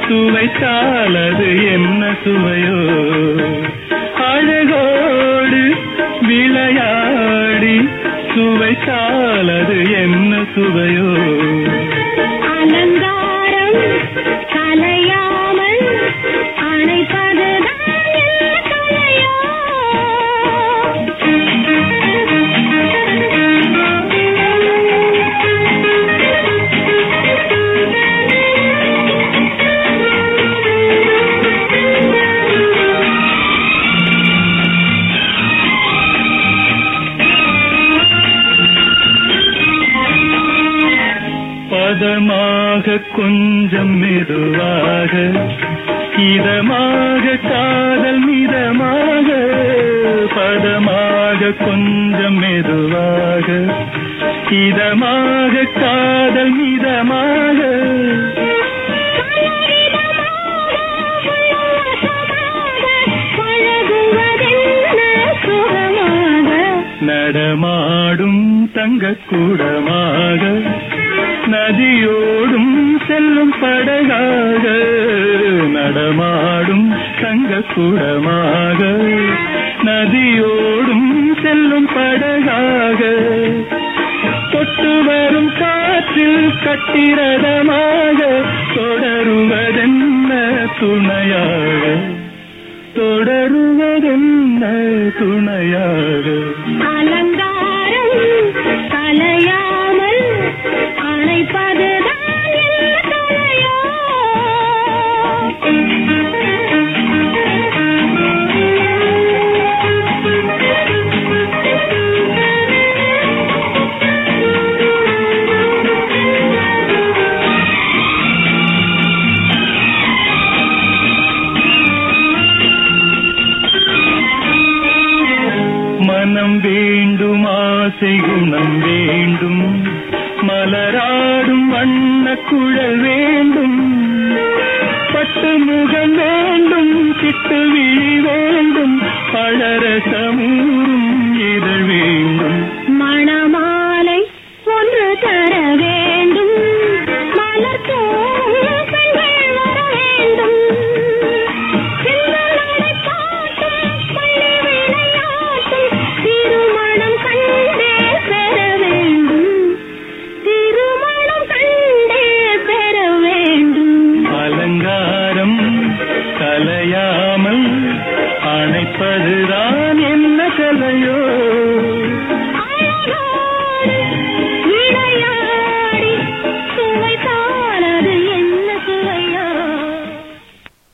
சுவைத்தால் அது என்ன சுவையோ அழகோடு விளையாடி சுவைத்தால் அது என்ன சுவையோ அலங்காரம் கலையாமல் அணைப்பதுதான் என்ன கலையோ பதமாக கொஞ்சம் மெதுவாக இதமாக காதல் மிதமாக பதமாக கொஞ்சம் மெதுவாக இதமாக காதல் மிதமாக பழகுவதென்ன சுகமாக நடமாடும் தங்கக்கூடமாக நதியோடும் செல்லும் படகாக நடமாடும் தங்கக்கூடமாக நதியோடும் செல்லும் படகாக தொட்டு வரும் காற்றில் கட்டிரதமாக தொடருவதென்ன துணையாக தொடருவதென்ன துணையாக அலங்காரம் கலையாமல் அணைப்பதுதான் என்ன கலையோ மனம் வேண்டும் ஆசை குணம் வேண்டும் மலராடும் வண்ண குழல் வேண்டும் பட்டு முகம் வேண்டும் சிட்டு விழி வேண்டும் பழரசமூரும் இதழ் வேண்டும் மணமாலை ஒன்று தர வேண்டும் மலர் தோறும் பெண்கள் வர வேண்டும் சிந்தனை பாட்டும் பள்ளி விளையாட்டும் திருமணம் கண்டே பெற வேண்டும் திருமணம் கண்டே பெற வேண்டும் அலங்காரம் கலையாமல் அணைப்பதுதான் என்ன கலையோ